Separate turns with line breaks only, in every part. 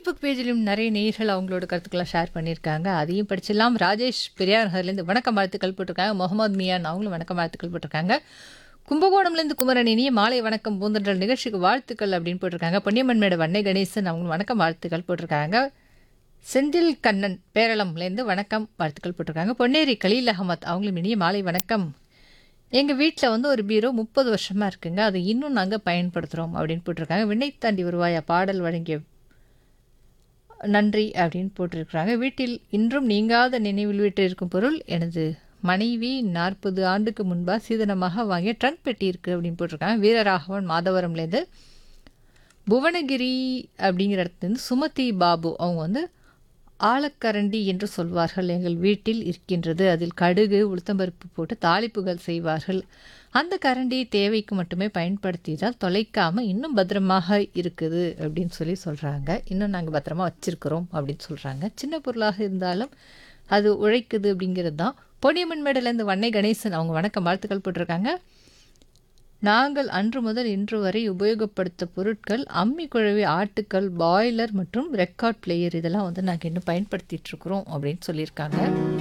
Facebook பேஜிலும் நிறைய நேயர்கள் அவங்களோட கருத்துக்களை ஷேர் பண்ணியிருக்காங்க அதையும் படிச்சிடலாம் ராஜேஷ் பெரியார் நகர்லேருந்து வணக்கம் வாழ்த்துக்கள் போட்டிருக்காங்க முகமது மியான் அவங்களும் வணக்கம் வாழ்த்துக்கள் போட்டிருக்காங்க கும்பகோணம்லேருந்து குமரன் இனிய மாலை வணக்கம் பூந்தன்றல் நிகழ்ச்சிக்கு வாழ்த்துக்கள் அப்படின்னு போட்டிருக்காங்க பொன்னியம்மன் மேட வண்ணை கணேசன் அவங்களும் வணக்கம் வாழ்த்துக்கள் போட்டிருக்காங்க செந்தில் கண்ணன் பேரளம்லேருந்து வணக்கம் வாழ்த்துக்கள் போட்டிருக்காங்க பொன்னேரி கலீல் அகமத் அவங்களும் இனிய மாலை வணக்கம் எங்கள் வீட்டில் வந்து ஒரு பீரோ முப்பது வருஷமாக இருக்குங்க அதை இன்னும் நாங்கள் பயன்படுத்துகிறோம் அப்படின்னு போட்டிருக்காங்க விண்ணை தாண்டி வருவாயா பாடல் வழங்கிய நன்றி அப்படின்னு போட்டிருக்கிறாங்க வீட்டில் இன்றும் நீங்காத நினைவில் வீட்டில் பொருள் எனது மனைவி நாற்பது ஆண்டுக்கு முன்பாக சீதனமாக வாங்கிய ட்ரங்க் பெட்டி இருக்குது அப்படின்னு போட்டிருக்காங்க வீரராகவன் மாதவரம்லேருந்து புவனகிரி அப்படிங்கிற இடத்துலேருந்து சுமதி பாபு அவங்க வந்து ஆலக்கரண்டி என்று சொல்வார்கள் எங்கள் வீட்டில் இருக்கின்றது அதில் கடுகு உளுத்தம்பருப்பு போட்டு தாளிப்புகள் செய்வார்கள் அந்த கரண்டி தேவைக்கு மட்டுமே பயன்படுத்தியதால் தொலைக்காமல் இன்னும் பத்திரமாக இருக்குது அப்படின்னு சொல்லி சொல்கிறாங்க இன்னும் நாங்கள் பத்திரமா வச்சுருக்கிறோம் அப்படின்னு சொல்கிறாங்க சின்ன பொருளாக இருந்தாலும் அது உழைக்குது அப்படிங்கிறது தான் பொன்னியம்மன் மேடலேருந்து வண்ணை கணேசன் அவங்க வணக்கம் வாழ்த்துக்கள் போட்டிருக்காங்க நாங்கள் அன்று முதல் இன்று வரை உபயோகப்படுத்த பொருட்கள் அம்மி குழவி ஆட்டுக்கள் பாய்லர் மற்றும் ரெக்கார்ட் பிளேயர் இதெல்லாம் வந்து நாங்கள் இன்னும் பயன்படுத்திட்டு இருக்கிறோம் அப்படின்னு சொல்லியிருக்காங்க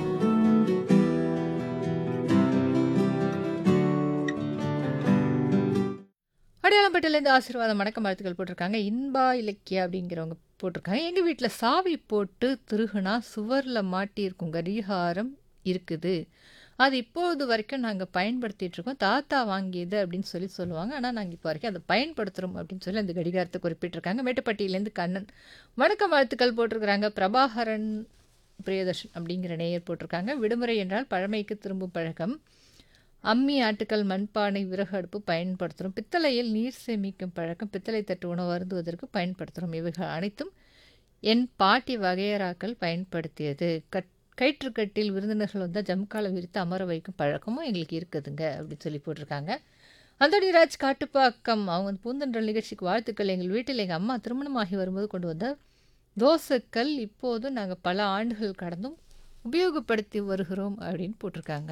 அடையாளம்பட்டிலேருந்து ஆசீர்வாதம் வணக்கம் வாழ்த்துக்கள் போட்டிருக்காங்க இன்பா இலக்கியா அப்படிங்கிறவங்க போட்டிருக்காங்க எங்கள் வீட்டில் சாவி போட்டு திருகுனா சுவரில் மாட்டியிருக்கும் கடிகாரம் இருக்குது அது இப்போது வரைக்கும் நாங்கள் பயன்படுத்திட்டு இருக்கோம் தாத்தா வாங்கியது அப்படின்னு சொல்லி சொல்லுவாங்க ஆனால் நாங்கள் இப்போ வரைக்கும் அதை பயன்படுத்துகிறோம் அப்படின்னு சொல்லி அந்த கடிகாரத்தை குறிப்பிட்டிருக்காங்க மேட்டுப்பட்டியிலேருந்து கண்ணன் வணக்கம் வாழ்த்துக்கள் போட்டிருக்கிறாங்க பிரபாகரன் பிரியதர்ஷன் அப்படிங்கிற நேயர் போட்டிருக்காங்க விடுமுறை என்றால் பழமைக்கு திரும்பும் பழக்கம் அம்மி ஆட்டுக்கள் மண்பானை விறகு அடுப்பு பயன்படுத்துகிறோம் பித்தளையில் நீர் சேமிக்கும் பழக்கம் பித்தளை தட்டு உணவு அருந்துவதற்கு பயன்படுத்துகிறோம் இவைகள் அனைத்தும் என் பாட்டி வகையறாக்கள் பயன்படுத்தியது கட் கயிற்றுக்கட்டில் விருந்தினர்கள் வந்தால் ஜம்காலை விரித்து அமர வைக்கும் பழக்கமும் எங்களுக்கு இருக்குதுங்க அப்படின்னு சொல்லி போட்டிருக்காங்க அந்தோனிராஜ் காட்டுப்பாக்கம் அவங்க வந்து பூந்தன்றல் நிகழ்ச்சிக்கு வாழ்த்துக்கள் எங்கள் வீட்டில் எங்கள் அம்மா திருமணமாகி வரும்போது கொண்டு வந்த தோசைக்கல் இப்போதும் நாங்கள் பல ஆண்டுகள் கடந்தும் உபயோகப்படுத்தி வருகிறோம் அப்படின்னு போட்டிருக்காங்க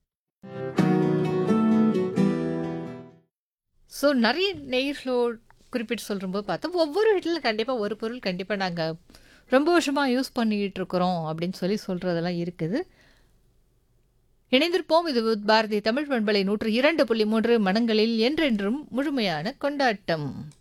ஸோ நிறைய நெய்களோடு குறிப்பிட்டு சொல்லும்போது பார்த்தா ஒவ்வொரு வீட்டில் கண்டிப்பாக ஒரு பொருள் கண்டிப்பாக நாங்கள் ரொம்ப வருஷமாக யூஸ் பண்ணிக்கிட்டு இருக்கிறோம் அப்படின்னு சொல்லி சொல்கிறதெல்லாம் இருக்குது இணைந்திருப்போம் இது பாரதிய தமிழ் பண்பலை நூற்று இரண்டு புள்ளி மூன்று மனங்களில் என்றென்றும் முழுமையான கொண்டாட்டம்